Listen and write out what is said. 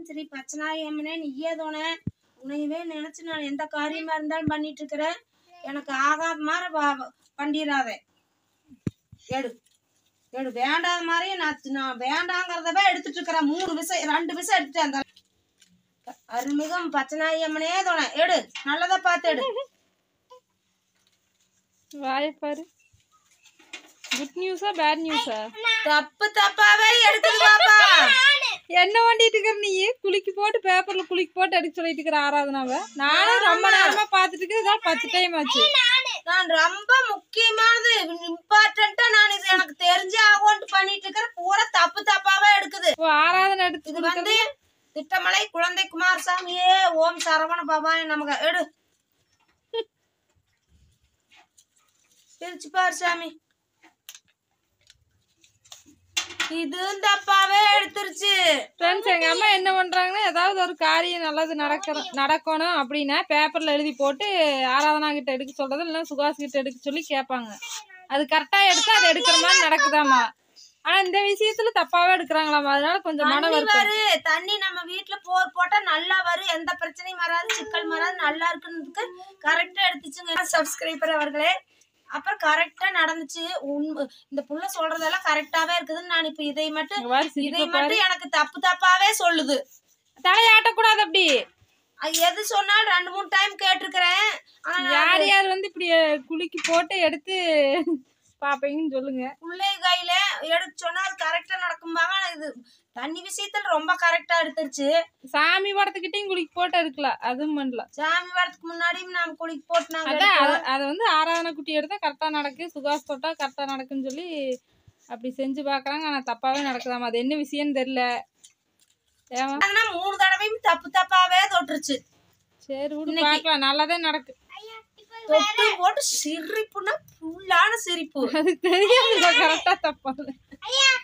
ஸ்ரீ பச்சனாயி அம்மனே நீயே தோண உன்னையவே நினைச்சு நான் எந்த காரியமா இருந்தாலும் பண்ணிட்டு இருக்கிறேன் எனக்கு ஆகாத மாதிரி ப- பண்ணிடாத எடு எடு வேண்டாத மாதிரி நான் நான் வேண்டாங்கிறதவே எடுத்துட்டு இருக்கிறேன் மூணு விஷம் ரெண்டு விஷம் எடுத்துட்டு அந்த அருள்மிகும் பச்சனாயி அம்மனே தோண எடு நல்லதா பார்த்து எடு வாயை பாரு குட் நியூஸா பேட் நியூஸா தப்பு தப்பாவே எடுக்குது பாப்பா என்ன பண்ணிட்டு இருக்கிற நீ குளிக்கு போட்டு பேப்பர்ல குளிக்கு போட்டு எடுக்க சொல்லிட்டு இருக்கிற ஆராதனாவை நானும் ரொம்ப நேரமா பாத்துட்டு இருக்கேன் இதான் பத்து டைம் ஆச்சு நான் ரொம்ப முக்கியமானது இம்பார்ட்டண்டா நான் இது எனக்கு தெரிஞ்சு ஆகும்னு பண்ணிட்டு இருக்கிற பூரா தப்பு தப்பாவே எடுக்குது ஓ ஆராதனை எடுத்து இது வந்து திட்டமலை குழந்தை குமாரசாமியே ஓம் சரவண பவாய் நமக்கு எடு பிரிச்சு பாரு சாமி இதுவும் தப்பாவே எடுத்துருச்சு ஃப்ரெண்ட்ஸ் எங்க அம்மா என்ன பண்றாங்கன்னா ஏதாவது ஒரு காரியம் நல்லது நடக்கிற நடக்கணும் அப்படின்னா பேப்பர்ல எழுதி போட்டு ஆராதனா கிட்ட எடுக்க சொல்றது இல்லைன்னா சுகாஸ் கிட்ட எடுக்க சொல்லி கேட்பாங்க அது கரெக்டா எடுத்து அதை எடுக்கிற மாதிரி நடக்குதாமா ஆனா இந்த விஷயத்துல தப்பாவே எடுக்கிறாங்களாமா அதனால கொஞ்சம் மன தண்ணி வருத்தம் வரு தண்ணி நம்ம வீட்ல போர் போட்டா நல்லா வரும் எந்த பிரச்சனையும் வராது சிக்கல் வராது நல்லா இருக்குன்றதுக்கு கரெக்டா எடுத்துச்சுங்க சப்ஸ்கிரைபர் அவர்களே அப்புறம் கரெக்டா நடந்துச்சு உண்மை இந்த புள்ள சொல்றதெல்லாம் கரெக்டாவே இருக்குதுன்னு நான் இப்ப இதை மட்டும் இங்க பாரு இதை சிரிப்பை பாரு மட்டும் எனக்கு தப்பு தப்பாவே சொல்லுது தலையாட்டக்கூடாது அப்படி அது எது சொன்னாலும் ரெண்டு மூணு டைம் கேட்டிருக்கிறேன் ஆனா நான் யார் யார் வந்து இப்படி குலுக்கி போட்டு எடுத்து பாப்பீங்கன்னு சொல்லுங்க பிள்ளை கையில எடுக்க சொன்னா அது கரெக்டா நடக்கும்பாங்க ஆனா இது தண்ணி விஷயத்துல ரொம்ப கரெக்டா எடுத்துருச்சு சாமி படத்துக்கிட்டையும் குலுக்கி போட்டு எடுக்கலாம் அதுவும் பண்ணல சாமி வரதுக்கு முன்னாடியும் நாம் குளிக்கு போட்டு நாங்க அதான் எடுத்தோம். அத- அத வந்து ஆராதனை குட்டி எடுத்தா கரெக்டா நடக்கு சுகாஸ் தொட்டா கரெக்டா நடக்குன்னு சொல்லி அப்படி செஞ்சு பாக்குறாங்க ஆனா தப்பாவே நடக்குதாமா அது என்ன விஷயம்னு தெரியல ஏமா ஆனா மூணு தடவையும் தப்பு தப்பாவே தொட்டுருச்சு சரி விடு பார்க்கலாம் நல்லாதான் நடக்கு தொட்டு போட்டு சிரிப்புன்னா ஃபுல்லான சிரிப்பு அது தெரியாது கரெக்டா தப்பா